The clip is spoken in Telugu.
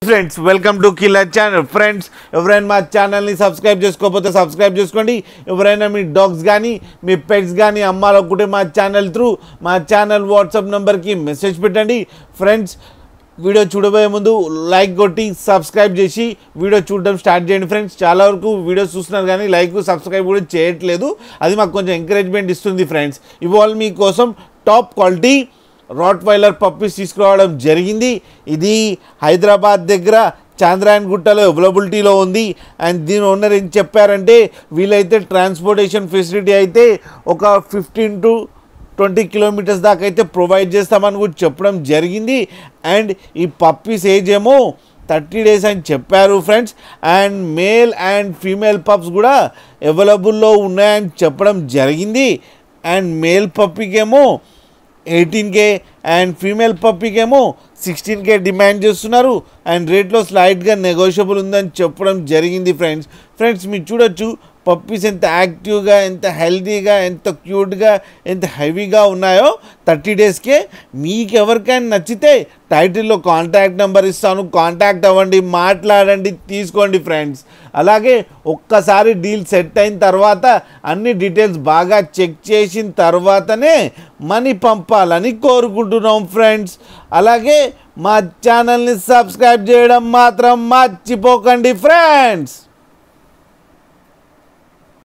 friends welcome to killer channel friends ఎవరైనా మా ఛానల్ని సబ్స్క్రైబ్ చేసుకోకపోతే సబ్స్క్రైబ్ చేసుకోండి ఎవరైనా మీ డాగ్స్ కానీ మీ పెట్స్ కానీ అమ్మాలనుకుంటే మా ఛానల్ త్రూ మా ఛానల్ వాట్సాప్ నెంబర్కి మెసేజ్ పెట్టండి ఫ్రెండ్స్ వీడియో చూడబోయే ముందు లైక్ కొట్టి సబ్స్క్రైబ్ చేసి వీడియో చూడడం స్టార్ట్ చేయండి ఫ్రెండ్స్ చాలా వరకు వీడియోస్ చూస్తున్నారు కానీ లైక్ సబ్స్క్రైబ్ కూడా చేయట్లేదు అది మాకు కొంచెం ఎంకరేజ్మెంట్ ఇస్తుంది ఫ్రెండ్స్ ఇవాళ మీకోసం top quality rottweiler puppies తీసుకురావడం జరిగింది ఇది హైదరాబాద్ దగ్గర చాంద్రాయన్ గుట్టలో అవైలబిలిటీలో ఉంది అండ్ దీని ఓనర్ ఏం చెప్పారంటే వీలైతే ట్రాన్స్పోర్టేషన్ ఫెసిలిటీ అయితే ఒక ఫిఫ్టీన్ టు ట్వంటీ కిలోమీటర్స్ దాకా అయితే ప్రొవైడ్ చేస్తామని కూడా చెప్పడం జరిగింది అండ్ ఈ పప్పీస్ ఏజ్ ఏమో థర్టీ డేస్ అని చెప్పారు friends and male and female pups కూడా అవైలబుల్లో ఉన్నాయని చెప్పడం జరిగింది అండ్ మేల్ పప్పీకేమో ఎయిటీన్ కే అండ్ ఫీమేల్ పప్పీకేమో సిక్స్టీన్ కే డిమాండ్ చేస్తున్నారు అండ్ రేట్లో స్లైట్గా నెగోషియబుల్ ఉందని చెప్పడం జరిగింది ఫ్రెండ్స్ ఫ్రెండ్స్ మీరు చూడొచ్చు పప్పీస్ ఎంత యాక్టివ్గా ఎంత హెల్తీగా ఎంత క్యూట్గా ఎంత హెవీగా ఉన్నాయో థర్టీ డేస్కే మీకు ఎవరికైనా నచ్చితే టైటిల్లో కాంటాక్ట్ నెంబర్ ఇస్తాను కాంటాక్ట్ అవ్వండి మాట్లాడండి తీసుకోండి ఫ్రెండ్స్ అలాగే ఒక్కసారి డీల్ సెట్ అయిన తర్వాత అన్ని డీటెయిల్స్ బాగా చెక్ చేసిన తర్వాతనే మనీ పంపాలని కోరుకుంటున్నాం ఫ్రెండ్స్ అలాగే మా ఛానల్ని సబ్స్క్రైబ్ చేయడం మాత్రం మర్చిపోకండి ఫ్రెండ్స్